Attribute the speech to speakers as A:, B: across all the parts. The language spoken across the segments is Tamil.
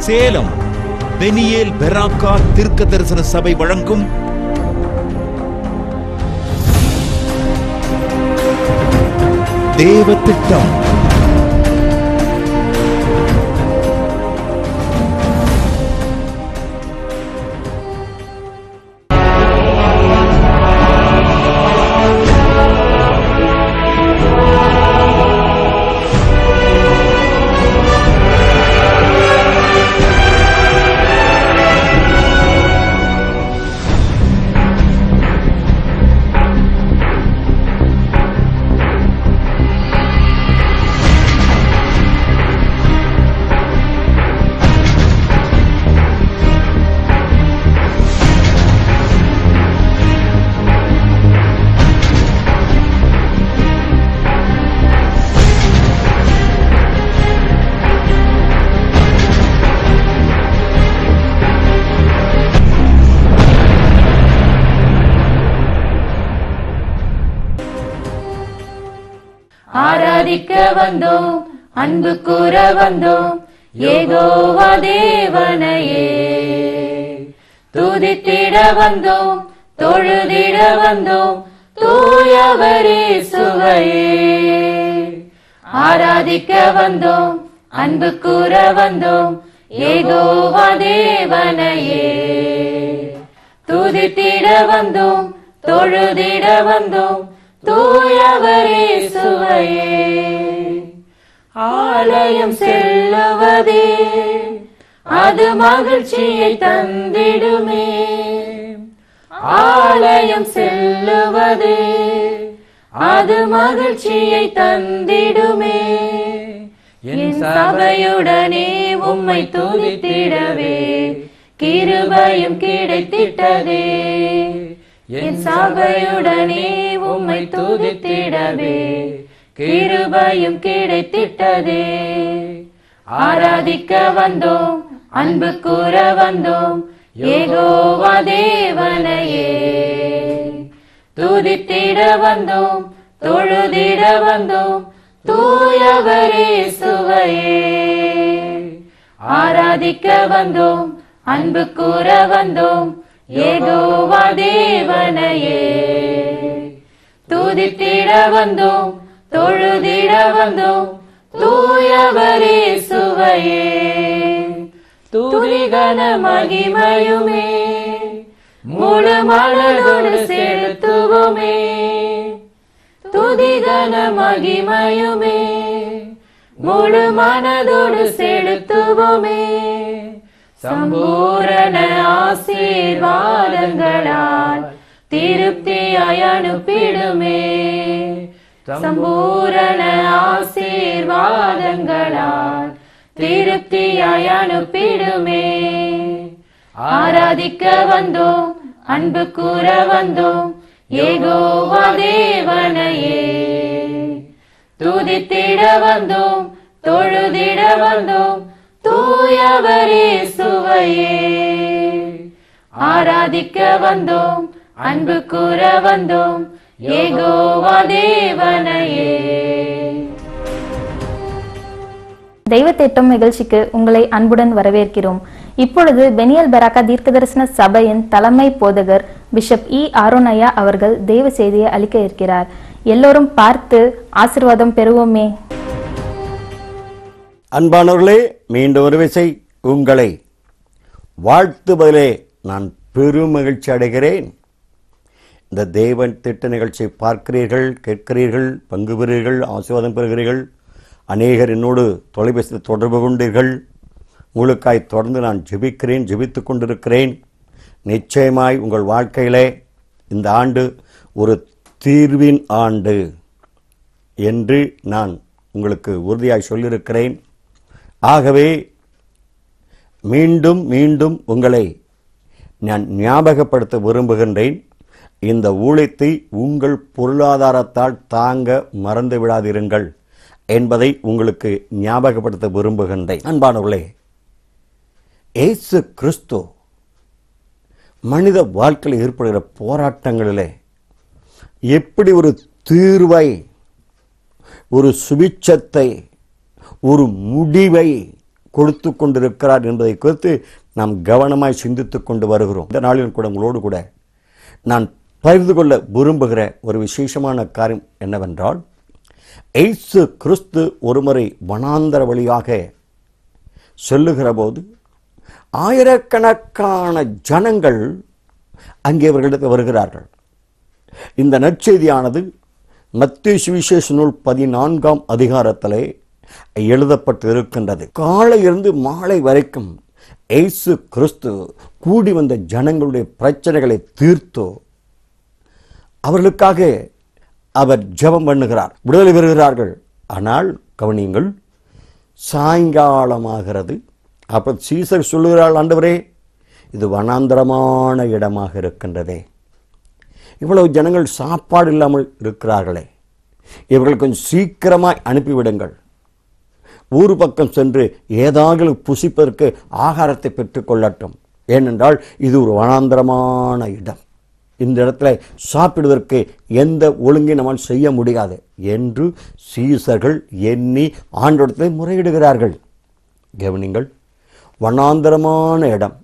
A: சேலம் பெனியேல் பெராக்கா தீர்க்க தரிசன சபை வழங்கும் தேவ திட்டம்
B: ஆராதிக்க வந்தோம் அன்பு கூற வந்தோம் ஏகோவா தேவனையே துதித்திட வந்தோம் தொழுதிட வந்தோம் தூயவரே சுவையே ஆராதிக்க வந்தோம் அன்பு கூற வந்தோம் ஏகோவா தேவனையே துதித்திட வந்தோம் தொழுதிட வந்தோம் தூயவரே சுவையே ஆலயம் செல்லுவதே அது மகிழ்ச்சியை தந்திடுமே ஆலயம் செல்லுவதே அது மகிழ்ச்சியை தந்திடுமே என் சபையுடனே உம்மை துதித்திடவே கிருபையும் கிடைத்திட்டதே என் சபையுடனே உம்மை துதித்திடவே கிருபையும் கிடைத்திட்டதே ஆராதிக்க வந்தோம் அன்பு கூற வந்தோம் ஏகோவா தேவனையே துதித்திட வந்தோம் தொழுதிட வந்தோம் தூயவரே சுவையே ஆராதிக்க வந்தோம் அன்பு கூற வந்தோம் ஏகோவா தேவனையே துதித்திட வந்தோம் தொழுதிட வந்தோம் தூயவரே சுவையே துரிகன மகிமையுமே முழு மலரோடு செலுத்துவோமே துதிகன மகிமையுமே முழு மனதோடு செலுத்துவோமே சம்பூரண ஆசீர்வாதங்களால் திருப்தியாய் அனுப்பிடுமே சம்பூரண ஆசீர்வாதங்களால் திருப்தியாய் அனுப்பிடுமே ஆராதிக்க வந்தோம் அன்பு கூற வந்தோம் ஏகோவா தேவனையே துதித்திட வந்தோம் தொழுதிட வந்தோம் தூயவரே சுவையே ஆராதிக்க வந்தோம் அன்பு கூற வந்தோம் ஏகோவா தேவனையே
C: தெய்வ திட்டம் நிகழ்ச்சிக்கு உங்களை அன்புடன் வரவேற்கிறோம் இப்பொழுது பெனியல் பராக்கா தீர்க்கதரிசன சபையின் தலைமை போதகர் பிஷப் இ ஆரோனையா அவர்கள் தெய்வ செய்தியை அளிக்க இருக்கிறார் எல்லோரும் பார்த்து ஆசிர்வாதம் பெறுவோமே
D: அன்பானவர்களே மீண்டும் ஒரு விசை உங்களை வாழ்த்துவதிலே நான் பெருமகிழ்ச்சி அடைகிறேன் இந்த தேவன் திட்ட நிகழ்ச்சியை பார்க்கிறீர்கள் கேட்கிறீர்கள் பங்கு பெறுகிறீர்கள் ஆசீர்வாதம் பெறுகிறீர்கள் அநேகர் என்னோடு தொலைபேசியில் தொடர்பு கொண்டீர்கள் உங்களுக்காய் தொடர்ந்து நான் ஜெபிக்கிறேன் ஜெபித்துக் கொண்டிருக்கிறேன் நிச்சயமாய் உங்கள் வாழ்க்கையிலே இந்த ஆண்டு ஒரு தீர்வின் ஆண்டு என்று நான் உங்களுக்கு உறுதியாய் சொல்லியிருக்கிறேன் ஆகவே மீண்டும் மீண்டும் உங்களை நான் ஞாபகப்படுத்த விரும்புகின்றேன் இந்த ஊழியத்தை உங்கள் பொருளாதாரத்தால் தாங்க மறந்து விடாதிருங்கள் என்பதை உங்களுக்கு ஞாபகப்படுத்த விரும்புகின்றேன் அன்பானவர்களே இயேசு கிறிஸ்து மனித வாழ்க்கையில் ஏற்படுகிற போராட்டங்களிலே எப்படி ஒரு தீர்வை ஒரு சுபிட்சத்தை ஒரு முடிவை கொடுத்து கொண்டிருக்கிறார் என்பதை குறித்து நாம் கவனமாய் சிந்தித்துக் கொண்டு வருகிறோம் இந்த நாளில் கூட உங்களோடு கூட நான் பகிர்ந்து கொள்ள விரும்புகிற ஒரு விசேஷமான காரியம் என்னவென்றால் எய்சு கிறிஸ்து ஒருமுறை வனாந்தர வழியாக செல்லுகிற போது ஆயிரக்கணக்கான ஜனங்கள் அங்கே அவர்களிடத்தில் வருகிறார்கள் இந்த நற்செய்தியானது மத்திய சுவிசேஷ நூல் பதினான்காம் அதிகாரத்திலே எழுதப்பட்டு இருக்கின்றது காலையிலிருந்து மாலை வரைக்கும் எய்சு கிறிஸ்து கூடி வந்த ஜனங்களுடைய பிரச்சனைகளை தீர்த்தோ அவர்களுக்காக அவர் ஜெபம் பண்ணுகிறார் விடுதலை பெறுகிறார்கள் ஆனால் கவனியுங்கள் சாயங்காலமாகிறது அப்ப சீசர் சொல்லுகிறாள் ஆண்டவரே இது வனாந்தரமான இடமாக இருக்கின்றதே இவ்வளவு ஜனங்கள் சாப்பாடு இல்லாமல் இருக்கிறார்களே இவர்கள் கொஞ்சம் சீக்கிரமாய் அனுப்பிவிடுங்கள் ஊர் பக்கம் சென்று ஏதாவது புசிப்பதற்கு ஆகாரத்தை பெற்றுக்கொள்ளட்டும் ஏனென்றால் இது ஒரு வனாந்தரமான இடம் இந்த இடத்துல சாப்பிடுவதற்கு எந்த ஒழுங்கை நம்மால் செய்ய முடியாது என்று சீசர்கள் எண்ணி ஆண்டோடத்தை முறையிடுகிறார்கள் கவனிங்கள் வனாந்தரமான இடம்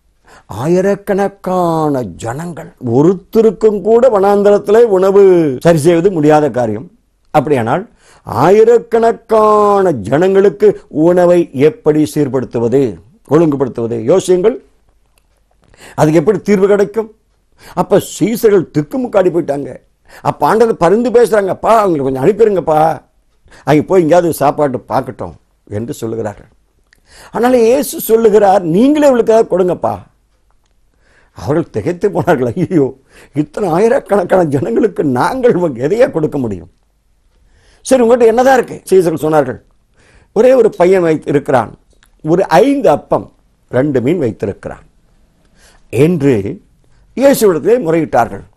D: ஆயிரக்கணக்கான ஜனங்கள் ஒருத்தருக்கும் கூட வனாந்தரத்தில் உணவு சரி செய்வது முடியாத காரியம் அப்படியானால் ஆயிரக்கணக்கான ஜனங்களுக்கு உணவை எப்படி சீர்படுத்துவது ஒழுங்குபடுத்துவது யோசியுங்கள் அதுக்கு எப்படி தீர்வு கிடைக்கும் அப்ப சீசர்கள் திக்குமுக்காடி போயிட்டாங்க அப்ப ஆண்டவர் பரிந்து பேசுறாங்கப்பா அவங்களுக்கு கொஞ்சம் அனுப்பிடுங்கப்பா அங்கே போய் எங்கேயாவது சாப்பாட்டு பார்க்கட்டும் என்று சொல்லுகிறார்கள் ஆனால் இயேசு சொல்லுகிறார் நீங்களே இவளுக்காக கொடுங்கப்பா அவர்கள் திகைத்து போனார்கள் ஐயோ இத்தனை ஆயிரக்கணக்கான ஜனங்களுக்கு நாங்கள் உங்களுக்கு எதையா கொடுக்க முடியும் சரி உங்கள்கிட்ட என்னதான் இருக்கு சீசர்கள் சொன்னார்கள் ஒரே ஒரு பையன் வைத்து இருக்கிறான் ஒரு ஐந்து அப்பம் ரெண்டு மீன் வைத்திருக்கிறான் என்று இயேசுவிடத்திலே முறையிட்டார்கள்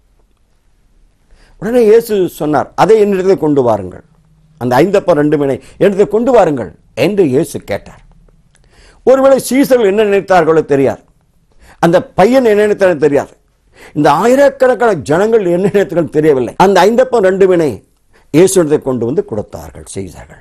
D: உடனே இயேசு சொன்னார் அதை என்னிடத்தில் கொண்டு வாருங்கள் அந்த ஐந்தப்பம் ரெண்டு மீனை என்னிடத்தில் கொண்டு வாருங்கள் என்று இயேசு கேட்டார் ஒருவேளை சீசர்கள் என்ன நினைத்தார்களோ தெரியாது அந்த பையன் என்ன நினைத்தாலும் தெரியாது இந்த ஆயிரக்கணக்கான ஜனங்கள் என்ன நினைத்தார்கள் தெரியவில்லை அந்த ஐந்தப்பம் ரெண்டு மீனை இயேசுவிடத்தை கொண்டு வந்து கொடுத்தார்கள் சீசர்கள்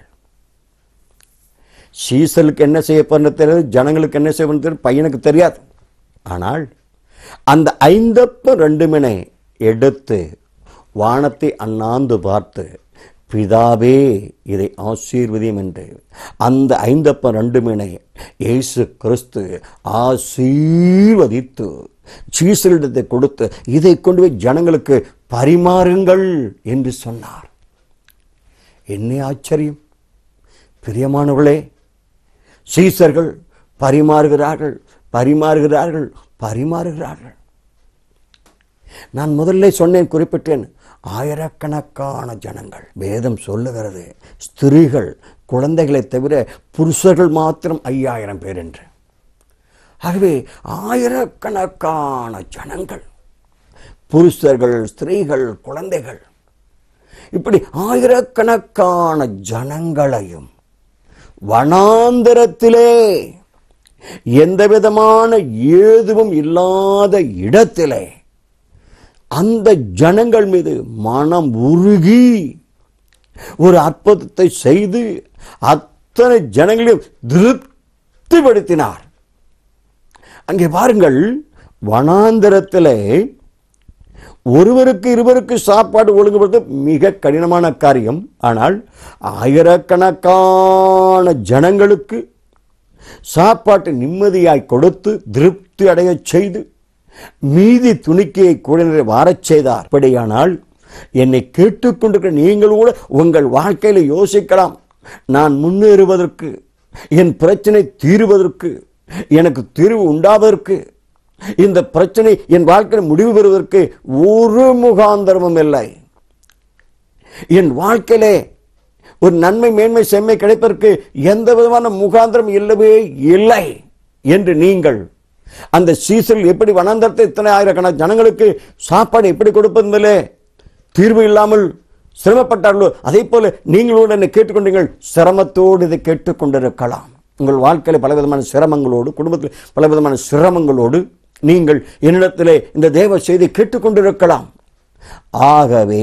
D: சீசலுக்கு என்ன செய்யப்படுறது தெரியாது ஜனங்களுக்கு என்ன செய்யப்படுறது தெரியாது பையனுக்கு தெரியாது ஆனால் அந்த ஐந்தப்பம் ரெண்டு மீனை எடுத்து வானத்தை அண்ணாந்து பார்த்து பிதாவே இதை ஆசீர்வதியும் என்று அந்த ஐந்தப்பம் ரெண்டு மீனை இயேசு கிறிஸ்து ஆசீர்வதித்து சீசலிடத்தை கொடுத்து இதை கொண்டு போய் ஜனங்களுக்கு பரிமாறுங்கள் என்று சொன்னார் என்ன ஆச்சரியம் பிரியமானவர்களே சீசர்கள் பரிமாறுகிறார்கள் பரிமாறுகிறார்கள் பரிமாறுகிறார்கள் நான் முதல்ல சொன்னேன் குறிப்பிட்டேன் ஆயிரக்கணக்கான ஜனங்கள் வேதம் சொல்லுகிறது ஸ்திரீகள் குழந்தைகளை தவிர புருஷர்கள் மாத்திரம் ஐயாயிரம் பேர் என்று ஆகவே ஆயிரக்கணக்கான ஜனங்கள் புருஷர்கள் ஸ்திரீகள் குழந்தைகள் இப்படி ஆயிரக்கணக்கான ஜனங்களையும் வனாந்தரத்திலே எந்த விதமான ஏதுவும் இல்லாத இடத்திலே அந்த ஜனங்கள் மீது மனம் உருகி ஒரு அற்புதத்தை செய்து அத்தனை ஜனங்களையும் திருப்திப்படுத்தினார் அங்கே பாருங்கள் வனாந்தரத்திலே ஒருவருக்கு இருவருக்கு சாப்பாடு ஒழுங்குபடுத்த மிக கடினமான காரியம் ஆனால் ஆயிரக்கணக்கான ஜனங்களுக்கு சாப்பாட்டை நிம்மதியாய் கொடுத்து திருப்தி அடையச் செய்து மீதி துணிக்கையை கூட வாரச் செய்தார் அப்படியானால் என்னை கேட்டுக்கொண்டிருக்கிற நீங்கள் கூட உங்கள் வாழ்க்கையில் யோசிக்கலாம் நான் முன்னேறுவதற்கு என் பிரச்சனை தீருவதற்கு எனக்கு தீர்வு உண்டாவதற்கு இந்த பிரச்சனை என் வாழ்க்கையில் முடிவு பெறுவதற்கு ஒரு முகாந்தரமும் இல்லை என் வாழ்க்கையிலே ஒரு நன்மை மேன்மை செம்மை கிடைப்பதற்கு எந்த விதமான முகாந்திரம் இல்லவே இல்லை என்று நீங்கள் அந்த சீசனில் எப்படி வனாந்தரத்தை இத்தனை ஆயிரக்கணக்கான ஜனங்களுக்கு சாப்பாடு எப்படி கொடுப்பதிலே தீர்வு இல்லாமல் சிரமப்பட்டார்களோ அதே போல நீங்களோடு என்னை கேட்டுக்கொண்டீர்கள் சிரமத்தோடு இதை கேட்டுக்கொண்டிருக்கலாம் உங்கள் வாழ்க்கையில் பலவிதமான சிரமங்களோடு குடும்பத்தில் பலவிதமான சிரமங்களோடு நீங்கள் என்னிடத்திலே இந்த தேவ செய்தி கேட்டுக்கொண்டிருக்கலாம் ஆகவே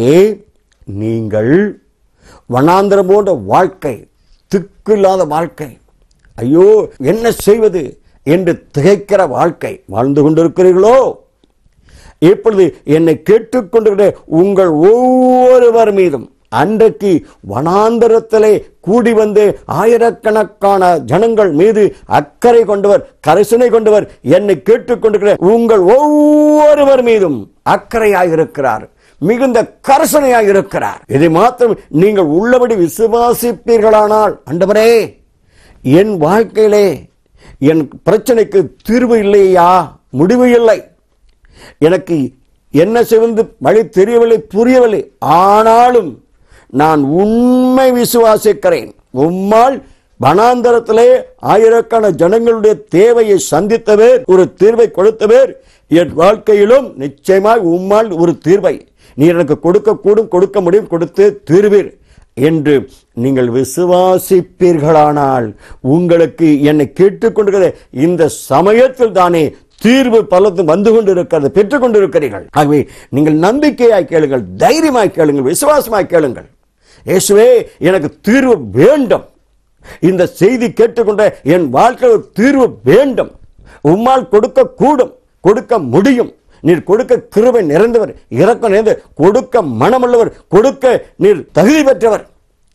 D: நீங்கள் வனாந்திரம் போன்ற வாழ்க்கை திக்கு இல்லாத வாழ்க்கை ஐயோ என்ன செய்வது என்று திகைக்கிற வாழ்க்கை வாழ்ந்து கொண்டிருக்கிறீர்களோ இப்பொழுது என்னை கேட்டுக்கொண்டிருக்கிற உங்கள் ஒவ்வொருவர் மீதும் அன்றைக்கு வனாந்தரத்திலே கூடி வந்து ஆயிரக்கணக்கான ஜனங்கள் மீது அக்கறை கொண்டவர் கரிசனை கொண்டவர் என்னை கேட்டுக்கொண்டிருக்கிற உங்கள் ஒவ்வொருவர் மீதும் அக்கறையாயிருக்கிறார் மிகுந்த கரசனையாக இருக்கிறார் இதை மாத்திரம் நீங்கள் உள்ளபடி விசுவாசிப்பீர்களானால் அண்டவரே என் வாழ்க்கையிலே என் பிரச்சனைக்கு தீர்வு இல்லையா முடிவு இல்லை எனக்கு என்ன செய்வது வழி தெரியவில்லை புரியவில்லை ஆனாலும் நான் உண்மை விசுவாசிக்கிறேன் உம்மால் வனாந்தரத்திலே ஆயிரக்கான ஜனங்களுடைய தேவையை சந்தித்தவர் ஒரு தீர்வை கொடுத்தவர் என் வாழ்க்கையிலும் நிச்சயமாய் உம்மால் ஒரு தீர்வை நீ எனக்கு கொடுக்க கூடும் கொடுக்க முடியும் கொடுத்து தீர்வீர் என்று நீங்கள் விசுவாசிப்பீர்களானால் உங்களுக்கு என்னை கேட்டுக்கொண்டிருக்கிற இந்த சமயத்தில் தானே தீர்வு பலதும் வந்து கொண்டிருக்கிறது பெற்றுக் கொண்டிருக்கிறீர்கள் ஆகவே நீங்கள் நம்பிக்கையாய் கேளுங்கள் தைரியமாய் கேளுங்கள் விசுவாசமாய் கேளுங்கள் இயேசுவே எனக்கு தீர்வு வேண்டும் இந்த செய்தி கேட்டுக்கொண்ட என் வாழ்க்கையில் ஒரு தீர்வு வேண்டும் உம்மால் கொடுக்க கூடும் கொடுக்க முடியும் நீர் கொடுக்க கிருபை நிறைந்தவர் இறக்கம் நிறைந்த கொடுக்க மனமுள்ளவர் கொடுக்க நீர் தகுதி பெற்றவர்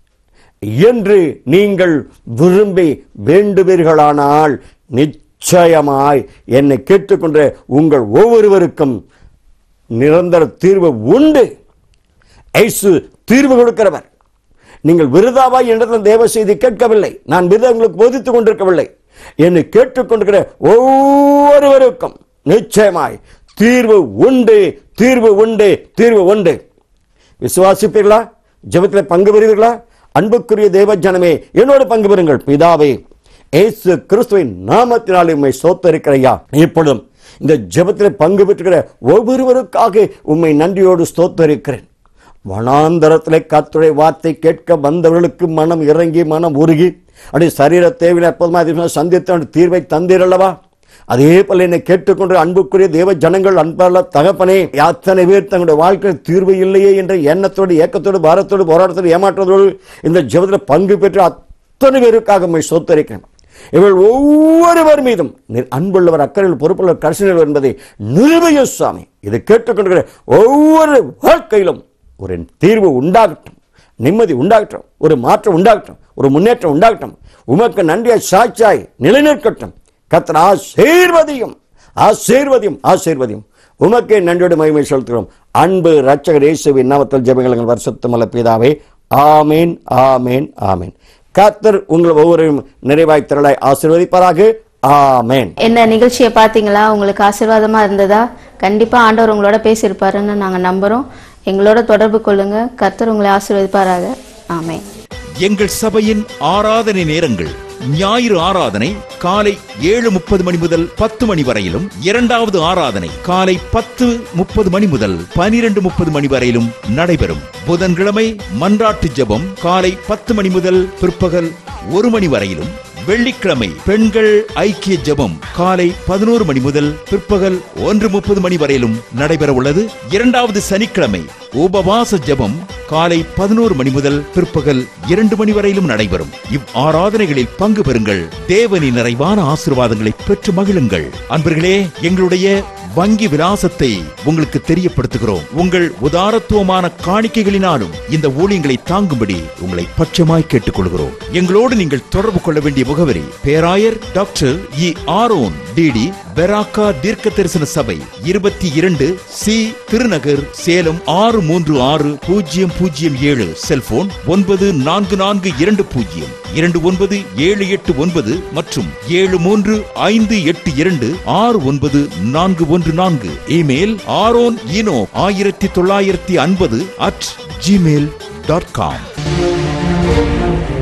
D: என்று நீங்கள் விரும்பி வேண்டுவீர்களானால் நிச்சயமாய் என்னை கேட்டுக்கொண்ட உங்கள் ஒவ்வொருவருக்கும் நிரந்தர தீர்வு உண்டு இயேசு தீர்வு கொடுக்கிறவர் நீங்கள் விருதாவாய் என்றதும் தேவ செய்தி கேட்கவில்லை நான் விருதா உங்களுக்கு போதித்துக் கொண்டிருக்கவில்லை என்னை கேட்டுக்கொண்டிருக்கிற ஒவ்வொருவருக்கும் நிச்சயமாய் தீர்வு உண்டு தீர்வு உண்டு தீர்வு உண்டு விசுவாசிப்பீர்களா ஜெபத்தில் பங்கு பெறுவீர்களா அன்புக்குரிய தேவ ஜனமே என்னோடு பங்கு பெறுங்கள் பிதாவே இயேசு கிறிஸ்துவின் நாமத்தினாலே உண்மை சோத்தரிக்கிறையா இப்பொழுதும் இந்த ஜெபத்தில் பங்கு பெற்றுகிற ஒவ்வொருவருக்காக உம்மை நன்றியோடு ஸ்தோத்தரிக்கிறேன் வனாந்தரத்திலே கத்துடைய வார்த்தை கேட்க வந்தவர்களுக்கு மனம் இறங்கி மனம் உருகி அப்படி சரீர தேவையில் எப்போதுமா சந்தித்த தீர்வை தந்தீரல்லவா அதே போல என்னை கேட்டுக்கொண்டு அன்புக்குரிய தேவ ஜனங்கள் அன்பல்ல தகப்பனே அத்தனை பேர் தங்களுடைய வாழ்க்கையில் தீர்வு இல்லையே என்ற எண்ணத்தோடு ஏக்கத்தோடு பாரத்தோடு போராட்டத்தோடு ஏமாற்றத்தோடு இந்த ஜெபத்தில் பங்கு பெற்று அத்தனை பேருக்காக உண்மை சொத்தரிக்கிறேன் இவள் ஒவ்வொருவர் மீதும் நீர் அன்புள்ளவர் அக்கறையில் பொறுப்புள்ளவர் கரிசனர் என்பதை நிறுவய சுவாமி இதை கேட்டுக்கொண்டிருக்கிற ஒவ்வொரு வாழ்க்கையிலும் ஒரு தீர்வு உண்டாகட்டும் நிம்மதி உண்டாகட்டும் ஒரு மாற்றம் உண்டாகட்டும் ஒரு முன்னேற்றம் உண்டாகட்டும் உமக்கு நன்றியாய் சாட்சியாய் நிலைநிற்கட்டும் கத்தர் ஆசீர்வதியும் ஆசீர்வதியும் ஆசீர்வதியும் உமக்கே நன்றியோடு மகிமை செலுத்துகிறோம் அன்பு ரட்சகர் இயேசுவின் நாமத்தில் ஜெபங்கள் வருஷத்துமல்ல பிதாவே ஆமேன் ஆமேன் ஆமேன் கத்தர் உங்கள் ஒவ்வொருவரும் நிறைவாய் திரளாய் ஆசீர்வதிப்பாராக ஆமேன்
B: என்ன நிகழ்ச்சியை பார்த்தீங்களா உங்களுக்கு ஆசீர்வாதமா இருந்ததா கண்டிப்பா ஆண்டவர் உங்களோட பேசியிருப்பாருன்னு நாங்க நம்புறோம் எங்களோட தொடர்பு கொள்ளுங்க கர்த்தர் உங்களை ஆசீர்வதிப்பாராக ஆமென்
A: எங்கள் சபையின் ஆராதனை நேரங்கள் ஞாயிறு ஆராதனை காலை ஏழு முப்பது மணி முதல் பத்து மணி வரையிலும் இரண்டாவது ஆராதனை காலை பத்து முப்பது மணி முதல் பனிரெண்டு முப்பது மணி வரையிலும் நடைபெறும் புதன்கிழமை மன்றாட்டு ஜெபம் காலை பத்து மணி முதல் பிற்பகல் ஒரு மணி வரையிலும் வெள்ளிக்கிழமை பெண்கள் ஐக்கிய ஜெபம் காலை பதினோரு மணி முதல் பிற்பகல் ஒன்று முப்பது மணி வரையிலும் நடைபெற உள்ளது இரண்டாவது சனிக்கிழமை உபவாச ஜெபம் காலை பதினோரு மணி முதல் பிற்பகல் இரண்டு மணி வரையிலும் நடைபெறும் இவ் ஆராதனைகளில் பங்கு பெறுங்கள் தேவனின் நிறைவான ஆசீர்வாதங்களை பெற்று மகிழுங்கள் அன்பர்களே எங்களுடைய வங்கி விலாசத்தை உங்களுக்கு தெரியப்படுத்துகிறோம் உங்கள் உதாரத்துவமான காணிக்கைகளினாலும் இந்த ஊழியங்களை தாங்கும்படி உங்களை பட்சமாய் கேட்டுக்கொள்கிறோம் எங்களோடு நீங்கள் தொடர்பு கொள்ள வேண்டிய முகவரி பேராயர் doctor E Aaron DD Beracah தீர்க்க தரிசன சபை இருபத்தி இரண்டு சி திருநகர் சேலம் ஆறு மூன்று ஆறு பூஜ்ஜியம் பூஜ்ஜியம் ஏழு செல்போன் ஒன்பது நான்கு நான்கு இரண்டு பூஜ்ஜியம் இரண்டு ஒன்பது ஏழு எட்டு ஒன்பது மற்றும் ஏழு மூன்று ஐந்து எட்டு இரண்டு ஆறு ஒன்பது நான்கு ஒன்று நான்கு இமெயில் ஆரோன் ஈனோ ஆயிரத்தி தொள்ளாயிரத்தி ஐம்பது அட் ஜிமெயில் டாட் காம்